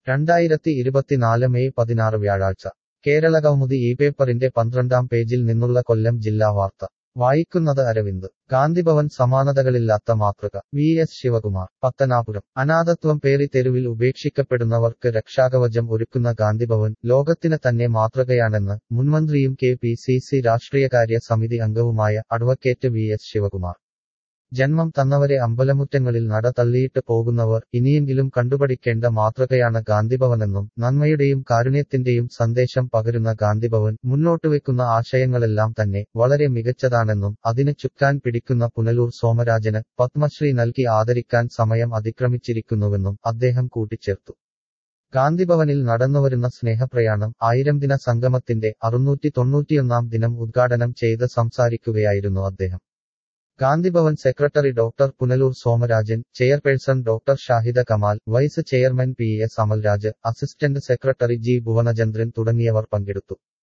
രണ്ടായിരത്തി ഇരുപത്തിനാല് മെയ് പതിനാറ് വ്യാഴാഴ്ച കേരളകൗമുദി ഈ പേപ്പറിന്റെ പന്ത്രണ്ടാം പേജിൽ നിന്നുള്ള കൊല്ലം ജില്ലാ വാർത്ത വായിക്കുന്നത് അരവിന്ദ് ഗാന്ധിഭവൻ സമാനതകളില്ലാത്ത മാതൃക വി എസ് ശിവകുമാർ പത്തനാപുരം അനാഥത്വം പേറി തെരുവിൽ ഉപേക്ഷിക്കപ്പെടുന്നവർക്ക് രക്ഷാകവചം ഒരുക്കുന്ന ഗാന്ധിഭവൻ ലോകത്തിന് തന്നെ മാതൃകയാണെന്ന് മുൻമന്ത്രിയും കെ പി സി സി രാഷ്ട്രീയകാര്യ സമിതി അംഗവുമായ അഡ്വക്കേറ്റ് വി എസ് ശിവകുമാർ ജന്മം തന്നവരെ അമ്പലമുറ്റങ്ങളിൽ നട തള്ളിയിട്ട് പോകുന്നവർ ഇനിയെങ്കിലും കണ്ടുപഠിക്കേണ്ട മാതൃകയാണ് ഗാന്ധിഭവനെന്നും നന്മയുടെയും കാരുണ്യത്തിന്റെയും സന്ദേശം പകരുന്ന ഗാന്ധിഭവൻ മുന്നോട്ടുവെക്കുന്ന ആശയങ്ങളെല്ലാം തന്നെ വളരെ മികച്ചതാണെന്നും അതിന് ചുക്കാൻ പിടിക്കുന്ന പുനലൂർ സോമരാജന് പത്മശ്രീ നൽകി ആദരിക്കാൻ സമയം അതിക്രമിച്ചിരിക്കുന്നുവെന്നും അദ്ദേഹം കൂട്ടിച്ചേർത്തു ഗാന്ധിഭവനിൽ നടന്നുവരുന്ന സ്നേഹപ്രയാണം ആയിരം ദിന സംഗമത്തിന്റെ അറുന്നൂറ്റി തൊണ്ണൂറ്റിയൊന്നാം ദിനം ഉദ്ഘാടനം ചെയ്ത് സംസാരിക്കുകയായിരുന്നു അദ്ദേഹം Gandhibhavan secretary doctor Punalur Somarajan chairperson doctor Shahida Kamal vice chairman P S Amalraj assistant secretary G Bhuvanachandran തുടങ്ങിയവർ പങ്കെടുത്തു